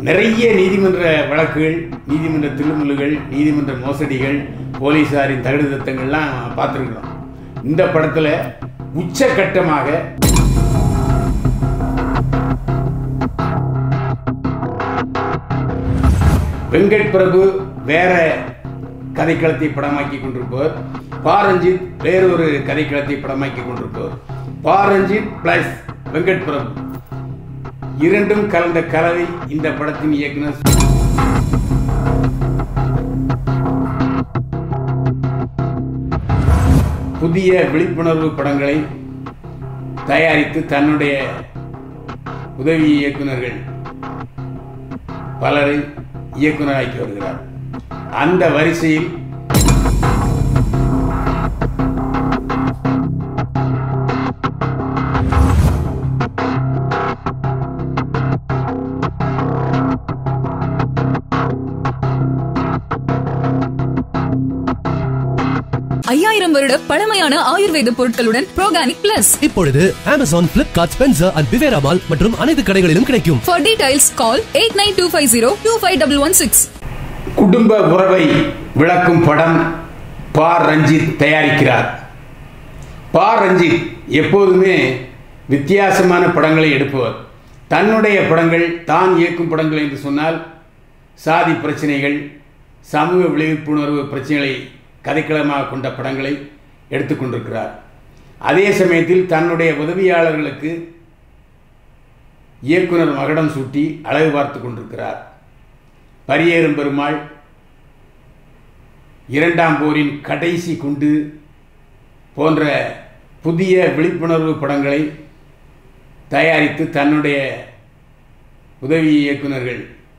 நிறைய நீதிமன்ற வழக்குகள் நீதிமன்ற தில்லுமுல்லுகள் நீதிமன்ற மோசடிகள் போலீஸாரின் தகுடு தத்தங்கள்லாம் பார்த்துருக்குறோம் இந்த படத்தில் உச்சகட்டமாக வெங்கட் பிரபு வேற கதைக்களத்தை படமாக்கி கொண்டிருப்பவர் பா ரஞ்சித் வேறொரு கதைக்களத்தை படமாக்கி கொண்டிருப்பவர் பா ரஞ்சித் பிளஸ் வெங்கட் பிரபு இரண்டும் கலந்த கலவை இந்த படத்தின் இயக்குனர் புதிய விழிப்புணர்வு படங்களை தயாரித்து தன்னுடைய உதவி இயக்குனர்கள் பலரை இயக்குனராக்கி வருகிறார் அந்த வரிசையில் ஐயாயிரம் வருட பழமையான ஆயுர்வேத பொருட்களுடன் ப்ரோகானிக் பிளஸ் இப்பொழுது அமேசான் பிளிப்கார்ட் ஸ்பென்சர் அண்ட் பிவேரா மால் மற்றும் அனைத்து கடைகளிலும் கிடைக்கும் for details call eight nine two five zero two five double one six குடும்ப உறவை விளக்கும் படம் பா ரஞ்சித் தயாரிக்கிறார் பா ரஞ்சித் எப்போதுமே வித்தியாசமான படங்களை எடுப்பவர் தன்னுடைய படங்கள் தான் இயக்கும் படங்கள் என்று சொன்னால் சாதி பிரச்சனைகள் சமூக விழிப்புணர்வு பிரச்சனைகளை கதைக்களமாக கொண்ட படங்களை எடுத்துக்கொண்டிருக்கிறார் அதே சமயத்தில் தன்னுடைய உதவியாளர்களுக்கு இயக்குனர் மகடம் சூட்டி அழகு பார்த்து கொண்டிருக்கிறார் பரியேறும் பெருமாள் இரண்டாம் போரின் கடைசி குண்டு போன்ற புதிய விழிப்புணர்வு படங்களை தயாரித்து தன்னுடைய உதவி இயக்குனர்கள்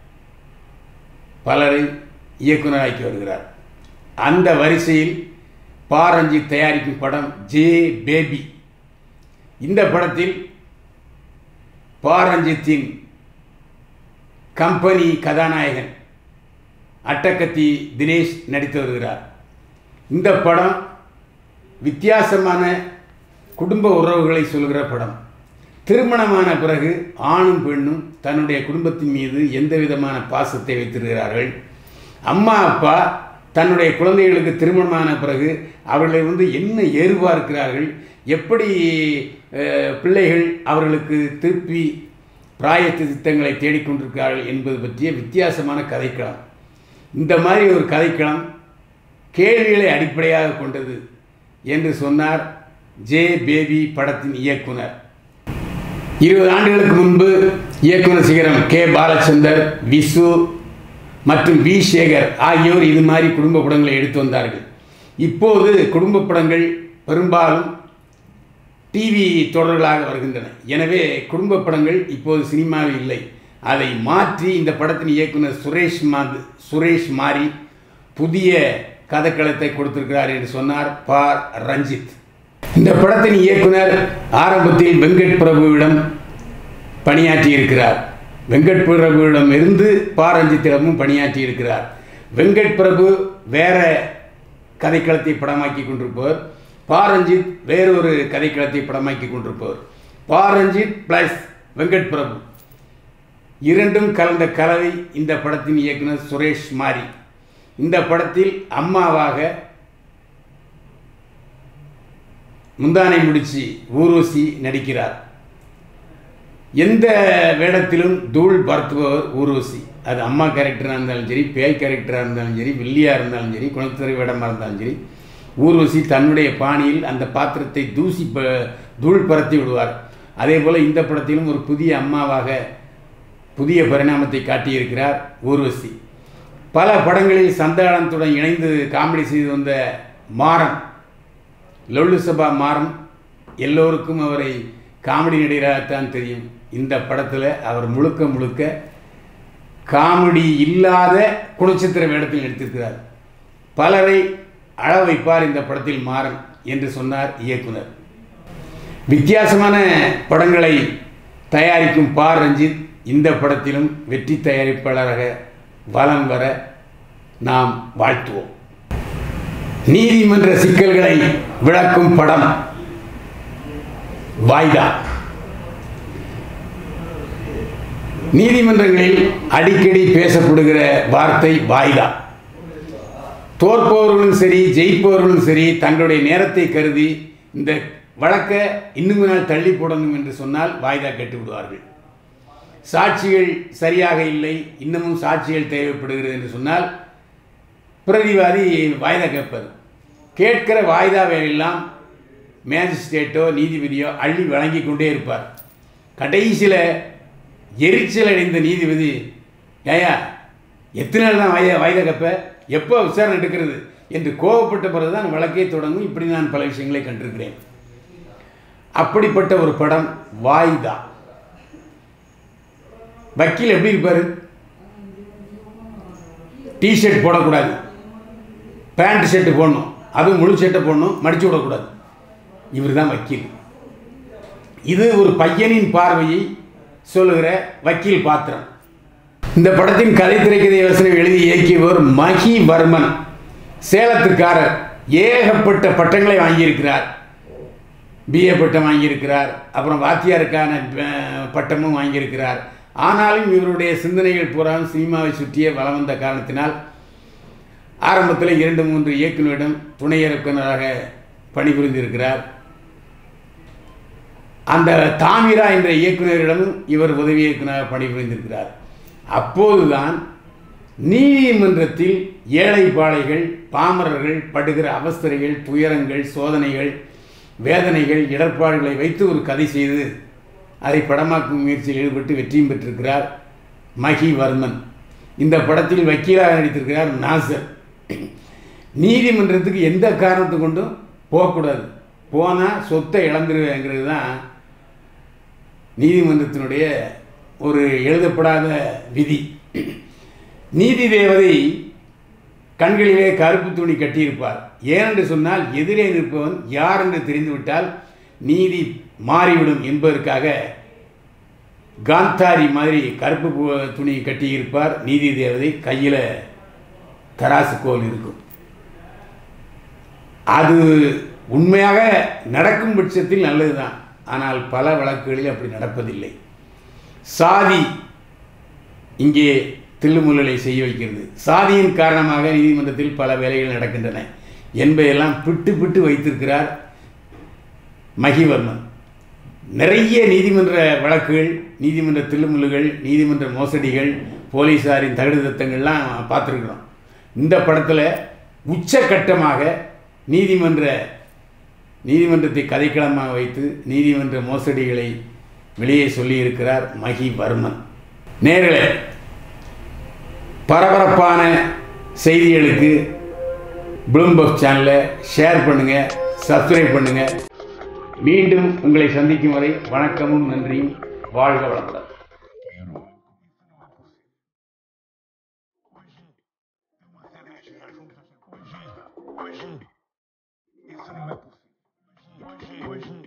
பலரை இயக்குனராக்கி வருகிறார் அந்த வரிசையில் பாரஞ்சித் தயாரிக்கும் படம் ஜே பேபி இந்த படத்தில் பாரஞ்சித்தின் கம்பெனி கதாநாயகன் அட்டக்கத்தி தினேஷ் நடித்து வருகிறார் இந்த படம் வித்தியாசமான குடும்ப உறவுகளை சொல்கிற படம் திருமணமான பிறகு ஆணும் பெண்ணும் தன்னுடைய குடும்பத்தின் மீது எந்த விதமான பாசத்தை வைத்திருக்கிறார்கள் அம்மா அப்பா தன்னுடைய குழந்தைகளுக்கு திருமணமான பிறகு அவர்களை வந்து என்ன எதிர்பார்க்கிறார்கள் எப்படி அஹ், பிள்ளைகள் அவர்களுக்கு திருப்பி பிராயத்து திட்டங்களை தேடிக்கொண்டிருக்கிறார்கள் என்பது பற்றிய வித்தியாசமான கதைக்களம் இந்த மாதிரி ஒரு கதைக்களம் கேள்விகளை அடிப்படையாக கொண்டது என்று சொன்னார் ஜே பேபி படத்தின் இயக்குனர் இருபது ஆண்டுகளுக்கு முன்பு இயக்குனர் சிகரம் கே பாலச்சந்தர் விசு மற்றும் வி சேகர் ஆகியோர் இது மாதிரி குடும்ப படங்களை எடுத்து வந்தார்கள் இப்போது குடும்ப படங்கள் பெரும்பாலும் டிவி தொடர்களாக வருகின்றன எனவே குடும்ப படங்கள் இப்போது சினிமாவில் இல்லை அதை மாற்றி இந்த படத்தின் இயக்குனர் சுரேஷ் மாது சுரேஷ் மாரி புதிய கதைக்களத்தை கொடுத்திருக்கிறார் என்று சொன்னார் பா ரஞ்சித் இந்த படத்தின் இயக்குனர் ஆரம்பத்தில் வெங்கட் பிரபுவிடம் பணியாற்றி இருக்கிறார் வெங்கட் பிரபுவிடம் இருந்து பா ரஞ்சித்திடமும் பணியாற்றி இருக்கிறார் வெங்கட் பிரபு வேற கதைக்களத்தை படமாக்கி கொண்டிருப்பவர் பா ரஞ்சித் வேறொரு கதைக்களத்தை படமாக்கி கொண்டிருப்பவர் பா ரஞ்சித் பிளஸ் வெங்கட் பிரபு இரண்டும் கலந்த கலவை இந்த படத்தின் இயக்குனர் சுரேஷ் மாரி இந்த படத்தில் அம்மாவாக முந்தானை முடிச்சு ஊர்வசி நடிக்கிறார் எந்த வேடத்திலும் தூள் பரத்துபவர் ஊர்வசி அது அம்மா கேரக்டராக இருந்தாலும் சரி பேய் கேரக்டராக இருந்தாலும் சரி வில்லியாக இருந்தாலும் சரி குணத்துறை வேடமாக இருந்தாலும் சரி ஊர்வசி தன்னுடைய பாணியில் அந்த பாத்திரத்தை தூசி ப தூள் பரத்தி விடுவார் அதே போல் இந்த படத்திலும் ஒரு புதிய அம்மாவாக புதிய பரிணாமத்தை காட்டியிருக்கிறார் ஊர்வசி பல படங்களில் சந்தானத்துடன் இணைந்து காமெடி செய்து வந்த மாறன் லொல்லு சபா மாறன் எல்லோருக்கும் அவரை காமெடி நடிகராகத்தான் தெரியும் இந்த படத்தில் அவர் முழுக்க முழுக்க காமெடி இல்லாத குணச்சித்திர வேடத்தில் நடித்திருக்கிறார் பலரை அழ வைப்பார் இந்த படத்தில் மாறன் என்று சொன்னார் இயக்குனர் வித்தியாசமான படங்களை தயாரிக்கும் பா ரஞ்சித் இந்த படத்திலும் வெற்றி தயாரிப்பாளராக வலம் வர நாம் வாழ்த்துவோம் நீதிமன்ற சிக்கல்களை விளக்கும் படம் வாய்தா நீதிமன்றங்களில் அடிக்கடி பேசப்படுகிற வார்த்தை வாய்தா தோற்பவர்களும் சரி ஜெயிப்பவர்களும் சரி தங்களுடைய நேரத்தை கருதி இந்த வழக்கை இன்னும் நாள் தள்ளி போடணும் என்று சொன்னால் வாய்தா கேட்டு விடுவார்கள் சாட்சிகள் சரியாக இல்லை இன்னமும் சாட்சிகள் தேவைப்படுகிறது என்று சொன்னால் பிரதிவாதி வாய்தா கேட்பார் கேட்கிற வாய்தாவை எல்லாம் மேஜிஸ்ட்ரேட்டோ நீதிபதியோ அள்ளி வழங்கி கொண்டே இருப்பார் கடைசியில் எரிச்சல் அடைந்த நீதிபதி ஏயா எத்தனை நாள் தான் வாய்தா வாய்தா கேட்ப எப்போ விசாரணை எடுக்கிறது என்று கோவப்பட்ட பிறகுதான் வழக்கே தொடங்கும் இப்படி நான் பல விஷயங்களை கண்டிருக்கிறேன் அப்படிப்பட்ட ஒரு படம் வாய்தா வக்கீல் எப்படி இருப்பார் டிஷர்ட் போடக்கூடாது பேண்ட் ஷர்ட்டு போடணும் அதுவும் முழு ஷர்ட்டை போடணும் மடிச்சு விடக்கூடாது இவர் தான் வக்கீல் இது ஒரு பையனின் பார்வையை சொல்லுகிற வக்கீல் பாத்திரம் இந்த படத்தின் கதை திரைக்கதை யோசனை எழுதி இயக்கியவர் மகி வர்மன் சேலத்துக்காரர் ஏகப்பட்ட பட்டங்களை வாங்கியிருக்கிறார் பிஏ பட்டம் வாங்கியிருக்கிறார் அப்புறம் வாத்தியாருக்கான அஹ், பட்டமும் வாங்கியிருக்கிறார் ஆனாலும் இவருடைய சிந்தனைகள் பூரா சினிமாவை சுற்றியே வலம் வந்த காரணத்தினால் ஆரம்பத்தில் இரண்டு மூன்று இயக்குநரிடம் துணை இயக்குநராக பணிபுரிந்திருக்கிறார் அந்த தாமிரா என்ற இயக்குநரிடமும் இவர் உதவி இயக்குநராக பணிபுரிந்திருக்கிறார் அப்போதுதான் நீதிமன்றத்தில் ஏழைப்பாளைகள் பாமரர்கள் படுகிற அவஸ்தைகள் துயரங்கள் சோதனைகள் வேதனைகள் இடர்பாடுகளை வைத்து ஒரு கதை செய்து அதை படமாக்கும் முயற்சியில் ஈடுபட்டு வெற்றியும் பெற்றிருக்கிறார் மகி வர்மன் இந்த படத்தில் வக்கீலாக நடித்திருக்கிறார் நாசர் நீதிமன்றத்துக்கு எந்த காரணத்தை கொண்டும் போகக்கூடாது போனால் சொத்தை இழந்துருவேங்கிறது தான் நீதிமன்றத்தினுடைய ஒரு எழுதப்படாத விதி நீதி தேவதை கண்களிலே கருப்பு துணி கட்டியிருப்பார் ஏனென்று சொன்னால் எதிரே நிற்பவன் யார் என்று தெரிந்துவிட்டால் நீதி மாறிவிடும் என்பதற்காக காந்தாரி மாதிரி கருப்பு பூ- துணி கட்டியிருப்பார் நீதி தேவதை கையில் தராசு கோல் இருக்கும் அது உண்மையாக நடக்கும் பட்சத்தில் நல்லதுதான் ஆனால் பல வழக்குகளில் அப்படி நடப்பதில்லை சாதி இங்கே தில்லுமுள்ளலை செய்ய வைக்கிறது சாதியின் காரணமாக நீதிமன்றத்தில் பல வேலைகள் நடக்கின்றன என்பதையெல்லாம் பிட்டு பிட்டு வைத்திருக்கிறார் மகிவர்மன் நிறைய நீதிமன்ற வழக்குகள் நீதிமன்ற தில்லுமுள்ளுகள் நீதிமன்ற மோசடிகள் போலீஸாரின் தகுதித்தங்கள்லாம் பார்த்துருக்குறோம் இந்த படத்தில் உச்சக்கட்டமாக நீதிமன்ற நீதிமன்றத்தை கதைக்களமாக வைத்து நீதிமன்ற மோசடிகளை வெளியே சொல்லியிருக்கிறார் மகி வர்மன் நேர்களே பரபரப்பான செய்திகளுக்கு ப்ளூம்பர்க் சேனலை ஷேர் பண்ணுங்கள் சப்ஸ்கிரைப் பண்ணுங்கள் மீண்டும் உங்களை சந்திக்கும் வரை வணக்கமும் நன்றியும் வாழ்க வளமுடன் Hoje, isso não é possível. Hoje, hoje,